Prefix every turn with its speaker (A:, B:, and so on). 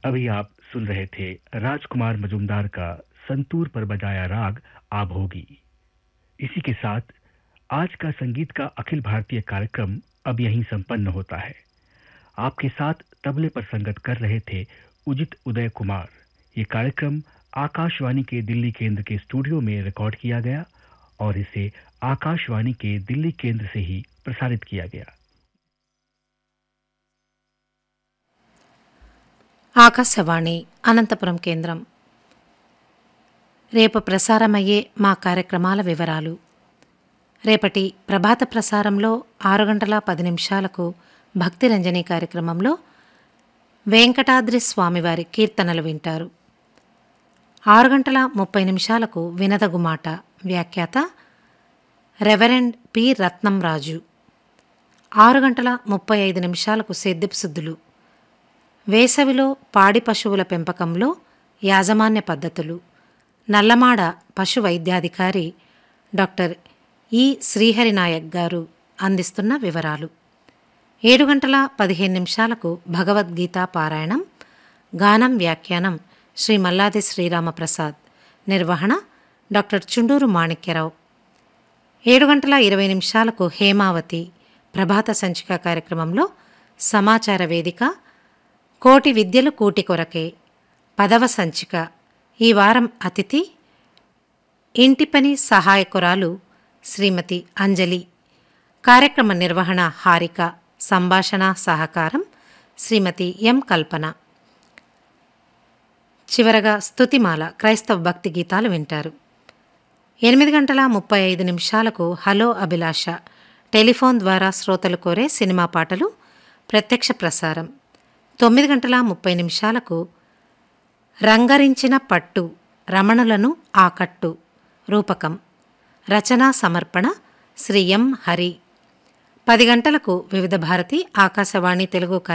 A: अभी आप सुन रहे थे राजकुमार मजुमदार का संतूर पर बजाया राग आभोगी इसी के साथ आज का संगीत का अखिल भारतीय कार्यक्रम अब यहीं संपन्न होता है आपके साथ तबले पर संगत कर रहे थे उदित उदय कुमार ये कार्यक्रम आकाशवाणी के दिल्ली केंद्र के स्टूडियो में रिकॉर्ड किया गया और इसे आकाशवाणी के दिल्ली केंद्र से ही प्रसारित किया गया
B: ఆకాశవాణి అనంతపురం కేంద్రం రేపు ప్రసారమయ్యే మా కార్యక్రమాల వివరాలు రేపటి ప్రభాత ప్రసారంలో ఆరు గంటల పది నిమిషాలకు భక్తి రంజని కార్యక్రమంలో వెంకటాద్రి స్వామివారి కీర్తనలు వింటారు ఆరు గంటల ముప్పై నిమిషాలకు వినదగుమాట వ్యాఖ్యాత రెవరెండ్ పి రత్నం రాజు ఆరు గంటల ముప్పై ఐదు నిమిషాలకు సేద్యపు సుద్దులు వేసవిలో పాడి పశువుల పెంపకంలో యాజమాన్య పద్ధతులు నల్లమాడ పశు వైద్యాధికారి డాక్టర్ ఈ శ్రీహరినాయక్ గారు అందిస్తున్న వివరాలు ఏడు గంటల పదిహేను నిమిషాలకు భగవద్గీత పారాయణం గానం వ్యాఖ్యానం శ్రీ మల్లాది శ్రీరామప్రసాద్ నిర్వహణ డాక్టర్ చుండూరు మాణిక్యరావు ఏడు గంటల ఇరవై నిమిషాలకు హేమావతి ప్రభాత సంచిక కార్యక్రమంలో సమాచార వేదిక కోటి విద్యలు కూటి కొరకే పదవ సంచిక ఈ వారం అతిథి ఇంటి పని సహాయకురాలు శ్రీమతి అంజలి కార్యక్రమ నిర్వహణ హారిక సంభాషణ సహకారం శ్రీమతి ఎం కల్పన చివరగా స్తుతిమాల క్రైస్తవ భక్తి గీతాలు వింటారు ఎనిమిది గంటల ముప్పై ఐదు నిమిషాలకు హలో అభిలాష టెలిఫోన్ ద్వారా శ్రోతలు కోరే సినిమా పాటలు ప్రత్యక్ష ప్రసారం తొమ్మిది గంటల ముప్పై నిమిషాలకు రంగరించిన పట్టు రమణులను ఆకట్టు రూపకం రచనా సమర్పణ శ్రీ ఎం హరి పది గంటలకు వివిధ భారతి ఆకాశవాణి తెలుగు